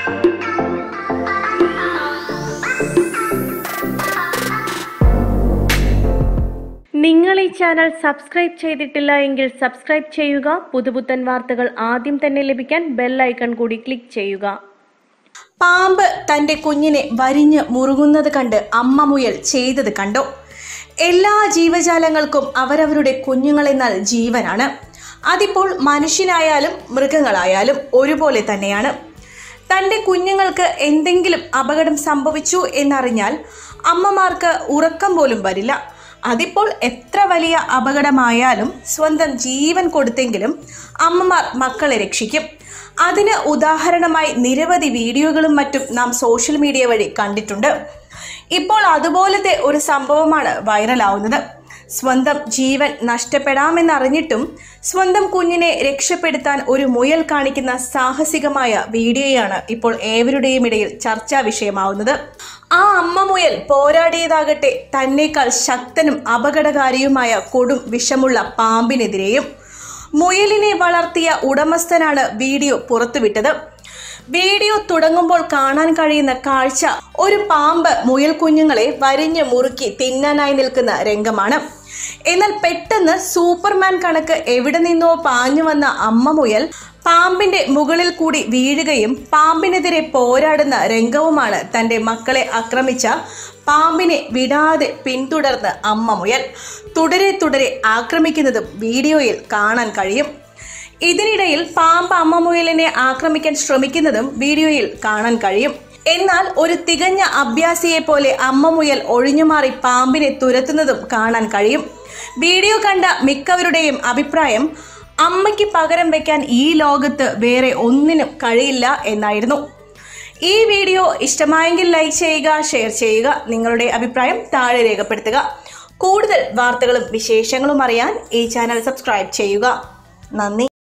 നിങ്ങൾ ഈ channel subscribe ചെയ്തിട്ടില്ല എങ്കിൽ സബ്സ്ക്രൈബ് ചെയ്യുക പുതുപുത്തൻ വാർത്തകൾ ആദ്യം തന്നെ ലഭിക്കാൻ ബെൽ ഐക്കൺ കൂടി ക്ലിക്ക് ചെയ്യുക പാമ്പ് തന്റെ കുഞ്ഞിനെ വരിഞ്ഞ് മുറുകുന്നത് കണ്ട് അമ്മ മുയൽ ചെയ്തത് കണ്ടോ എല്ലാ ജീവജാലങ്ങൾക്കും അവരവരുടെ കുഞ്ഞുങ്ങളെന്നാൽ ജീവനാണ് അതിപ്പോൾ മനുഷ്യനായാലും മൃഗങ്ങളായാലും ഒരുപോലെ തന്നെയാണ് തന്റെ കുഞ്ഞുങ്ങൾക്ക് എന്തെങ്കിലും അപകടം സംഭവിച്ചു എന്നറിഞ്ഞാൽ അമ്മമാർക്ക് ഉറക്കം പോലും വരില്ല അതിപ്പോൾ എത്ര വലിയ അപകടമായാലും സ്വന്തം ജീവൻ കൊടുത്തെങ്കിലും അമ്മമാർ മക്കളെ രക്ഷിക്കും അതിന് ഉദാഹരണമായി നിരവധി വീഡിയോകളും മറ്റും നാം സോഷ്യൽ മീഡിയ വഴി കണ്ടിട്ടുണ്ട് ഇപ്പോൾ അതുപോലത്തെ ഒരു സംഭവമാണ് വൈറലാവുന്നത് സ്വന്തം ജീവൻ നഷ്ടപ്പെടാമെന്നറിഞ്ഞിട്ടും സ്വന്തം കുഞ്ഞിനെ രക്ഷപ്പെടുത്താൻ ഒരു മുയൽ കാണിക്കുന്ന സാഹസികമായ വീഡിയോയാണ് ഇപ്പോൾ ഏവരുടെയും ഇടയിൽ ചർച്ചാ വിഷയമാവുന്നത് ആ അമ്മ മുയൽ പോരാടിയതാകട്ടെ തന്നേക്കാൾ ശക്തനും അപകടകാരിയുമായ കൊടും വിഷമുള്ള പാമ്പിനെതിരെയും മുയലിനെ വളർത്തിയ ഉടമസ്ഥനാണ് വീഡിയോ പുറത്തുവിട്ടത് വീഡിയോ തുടങ്ങുമ്പോൾ കാണാൻ കഴിയുന്ന കാഴ്ച ഒരു പാമ്പ് മുയൽ കുഞ്ഞുങ്ങളെ വരിഞ്ഞ് മുറുക്കി തിന്നാനായി നിൽക്കുന്ന രംഗമാണ് എന്നാൽ പെട്ടെന്ന് സൂപ്പർമാൻ കണക്ക് എവിടെ നിന്നോ പാഞ്ഞു വന്ന അമ്മ മുയൽ പാമ്പിന്റെ മുകളിൽ കൂടി വീഴുകയും പാമ്പിനെതിരെ പോരാടുന്ന രംഗവുമാണ് തന്റെ മക്കളെ ആക്രമിച്ച പാമ്പിനെ വിടാതെ പിന്തുടർന്ന് അമ്മ മുയൽ തുടരെ തുടരെ ആക്രമിക്കുന്നതും വീഡിയോയിൽ കാണാൻ കഴിയും ഇതിനിടയിൽ പാമ്പ് അമ്മ മുയലിനെ ആക്രമിക്കാൻ ശ്രമിക്കുന്നതും വീഡിയോയിൽ കാണാൻ കഴിയും എന്നാൽ ഒരു തികഞ്ഞ അഭ്യാസിയെ പോലെ അമ്മ മുയൽ ഒഴിഞ്ഞുമാറി പാമ്പിനെ തുരത്തുന്നതും കാണാൻ കഴിയും വീഡിയോ കണ്ട മിക്കവരുടെയും അഭിപ്രായം അമ്മയ്ക്ക് പകരം വെക്കാൻ ഈ ലോകത്ത് വേറെ ഒന്നിനും കഴിയില്ല എന്നായിരുന്നു ഈ വീഡിയോ ഇഷ്ടമായെങ്കിൽ ലൈക്ക് ചെയ്യുക ഷെയർ ചെയ്യുക നിങ്ങളുടെ അഭിപ്രായം താഴെ രേഖപ്പെടുത്തുക കൂടുതൽ വാർത്തകളും വിശേഷങ്ങളും അറിയാൻ ഈ ചാനൽ സബ്സ്ക്രൈബ് ചെയ്യുക നന്ദി